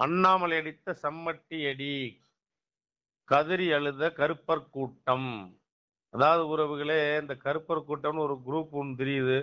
அண்ணாமலை அடித்த சம்மட்டி அடி கதறி அழுத கருப்பர் கூட்டம் அதாவது உறவுகளே இந்த கருப்பர் கூட்டம்னு ஒரு குரூப் ஒன்று தெரியுது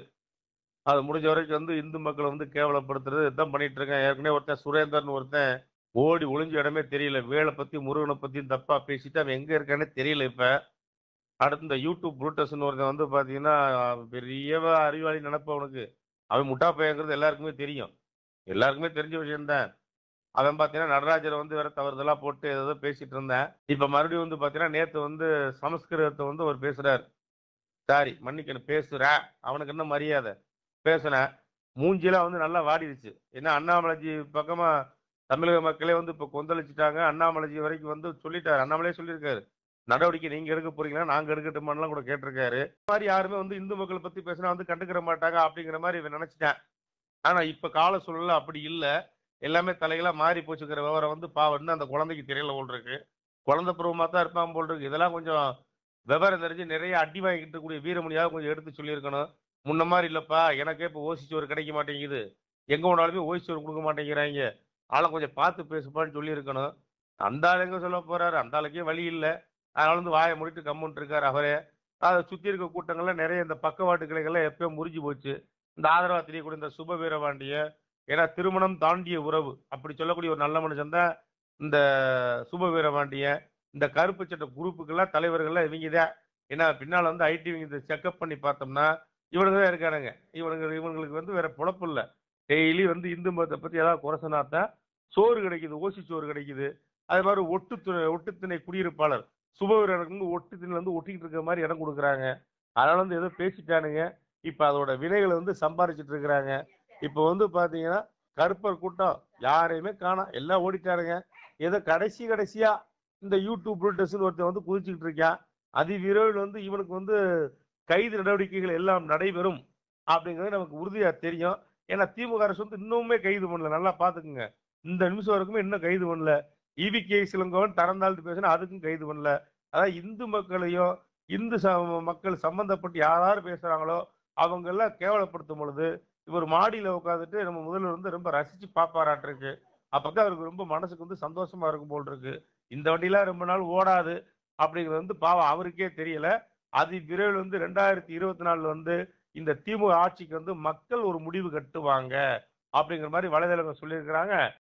அது முடிஞ்ச வரைக்கும் வந்து இந்து மக்களை வந்து கேவலப்படுத்துறது இதான் பண்ணிட்டு இருக்கேன் ஏற்கனவே ஒருத்தன் சுரேந்தர்னு ஒருத்தன் ஓடி ஒளிஞ்ச இடமே தெரியல வேலை பத்தி முருகனை பத்தியும் தப்பா பேசிட்டு அவன் எங்க இருக்கானே தெரியல இப்ப அடுத்து இந்த யூடியூப் புரூட்டஸ்னு ஒருத்தன் வந்து பாத்தீங்கன்னா பெரிய அறிவாளி நினைப்ப அவனுக்கு அவன் முட்டா பையங்கிறது எல்லாருக்குமே தெரியும் எல்லாருக்குமே தெரிஞ்ச விஷயம்தான் அவன் பார்த்தீங்கன்னா நடராஜரை வந்து வேற தவறுதலா போட்டு ஏதோ பேசிட்டு இருந்தேன் இப்ப மறுபடியும் வந்து பார்த்தீங்கன்னா நேத்து வந்து சமஸ்கிருதத்தை வந்து அவர் பேசுறாரு சாரி மன்னிக்கணும் பேசுற அவனுக்கு என்ன மரியாதை பேசுனேன் மூஞ்சிலாம் வந்து நல்லா வாடிடுச்சு ஏன்னா அண்ணாமலைஜி பக்கமா தமிழக மக்களே வந்து இப்போ கொந்தளிச்சுட்டாங்க அண்ணாமலைஜி வரைக்கும் வந்து சொல்லிட்டாரு அண்ணாமலையே சொல்லியிருக்காரு நடவடிக்கை நீங்க எடுக்க போறீங்களா நாங்க எடுக்கட்டுமான்லாம் கூட கேட்டிருக்காரு இந்த மாதிரி யாருமே வந்து இந்து மக்கள் பத்தி பேசினா வந்து கண்டுக்கிற மாட்டாங்க அப்படிங்கிற மாதிரி இவன் நினைச்சிட்டேன் ஆனா இப்ப கால சூழல்ல அப்படி இல்ல எல்லாமே தலைகளா மாறி போச்சுக்கிற விவரம் வந்து பாவம் அந்த குழந்தைக்கு தெரியல போல் இருக்கு குழந்தை பருவமா தான் இருப்பான் போல் இருக்கு இதெல்லாம் கொஞ்சம் விவரம் தெரிஞ்சு நிறைய அடி வாங்கிட்டு இருக்கக்கூடிய வீரமணியாக கொஞ்சம் எடுத்து சொல்லியிருக்கணும் முன்ன மாதிரி இல்லப்பா எனக்கே இப்போ ஓசிச்சோறு கிடைக்க மாட்டேங்குது எங்க போனாலுமே ஓசிச்சோறு கொடுக்க மாட்டேங்கிறாங்க ஆளை கொஞ்சம் பார்த்து பேசுப்பான்னு சொல்லியிருக்கணும் அந்த ஆள் எங்க சொல்ல போறாரு அந்த ஆளுக்கே வழி இல்லை அதனால வந்து வாயை முடிட்டு கம்முன்ட்டு இருக்காரு அவரே அதை சுத்தி இருக்க கூட்டங்கள்ல நிறைய இந்த பக்கவாட்டு கிளைகள்லாம் எப்பயோ முறிஞ்சு போச்சு இந்த ஆதரவா தெரியக்கூடிய இந்த சுப வீரபாண்டிய ஏன்னா திருமணம் தாண்டிய உறவு அப்படி சொல்லக்கூடிய ஒரு நல்ல மனுஷன் தான் இந்த சுப வீரபாண்டியன் இந்த கருப்பு சட்ட குரூப்புக்கெல்லாம் தலைவர்கள்லாம் இவங்க தான் ஏன்னா பின்னால வந்து ஐடி இவங்க செக்அப் பண்ணி பார்த்தோம்னா இவனுங்க தான் இருக்கானுங்க இவனுங்க இவங்களுக்கு வந்து வேற பொழப்பு இல்லை டெய்லி வந்து இந்து மதத்தை பத்தி ஏதாவது குறை சொன்னாதான் சோறு கிடைக்குது ஓசி சோறு கிடைக்குது அது மாதிரி ஒட்டு து- ஒட்டுத்திணை குடியிருப்பாளர் சுபவீரனுக்கு வந்து ஒட்டுத்திணை வந்து ஒட்டிக்கிட்டு இருக்க மாதிரி இடம் கொடுக்குறாங்க அதனால வந்து ஏதோ பேசிட்டானுங்க இப்ப அதோட வினைகளை வந்து சம்பாரிச்சிட்டு இருக்கிறாங்க இப்ப வந்து பாத்தீங்கன்னா கருப்பர் கூட்டம் யாரையுமே காணோம் எல்லாம் ஓடிட்டாருங்க ஏதோ கடைசி கடைசியா இந்த யூடியூப் புரோட்டஸ்னு ஒருத்தன் வந்து குதிச்சுக்கிட்டு இருக்கான் அதி விரைவில் வந்து இவனுக்கு வந்து கைது நடவடிக்கைகள் எல்லாம் நடைபெறும் அப்படிங்கிறது நமக்கு உறுதியா தெரியும் ஏன்னா திமுக அரசு வந்து இன்னுமே கைது பண்ணல நல்லா பாத்துக்குங்க இந்த நிமிஷம் வரைக்குமே இன்னும் கைது பண்ணல இவி கே சிலங்கோவன் தரந்தாழ்த்து பேசினா அதுக்கும் கைது பண்ணல அதாவது இந்து மக்களையும் இந்து ச- மக்கள் சம்பந்தப்பட்டு யார் யார் பேசுறாங்களோ அவங்க எல்லாம் கேவலப்படுத்தும் பொழுது இவர் மாடியில உட்காந்துட்டு நம்ம முதல்வர் வந்து ரொம்ப ரசிச்சு பாப்பாராட்டிருக்கு அப்பதான் அவருக்கு ரொம்ப மனசுக்கு வந்து சந்தோஷமா இருக்கும் போல் இருக்கு இந்த வண்டிலாம் ரொம்ப நாள் ஓடாது அப்படிங்கிறது வந்து பாவம் அவருக்கே தெரியல அது விரைவில் வந்து ரெண்டாயிரத்தி இருபத்தி நாலுல வந்து இந்த திமுக ஆட்சிக்கு வந்து மக்கள் ஒரு முடிவு கட்டுவாங்க அப்படிங்கிற மாதிரி வலைதளங்கள் சொல்லியிருக்கிறாங்க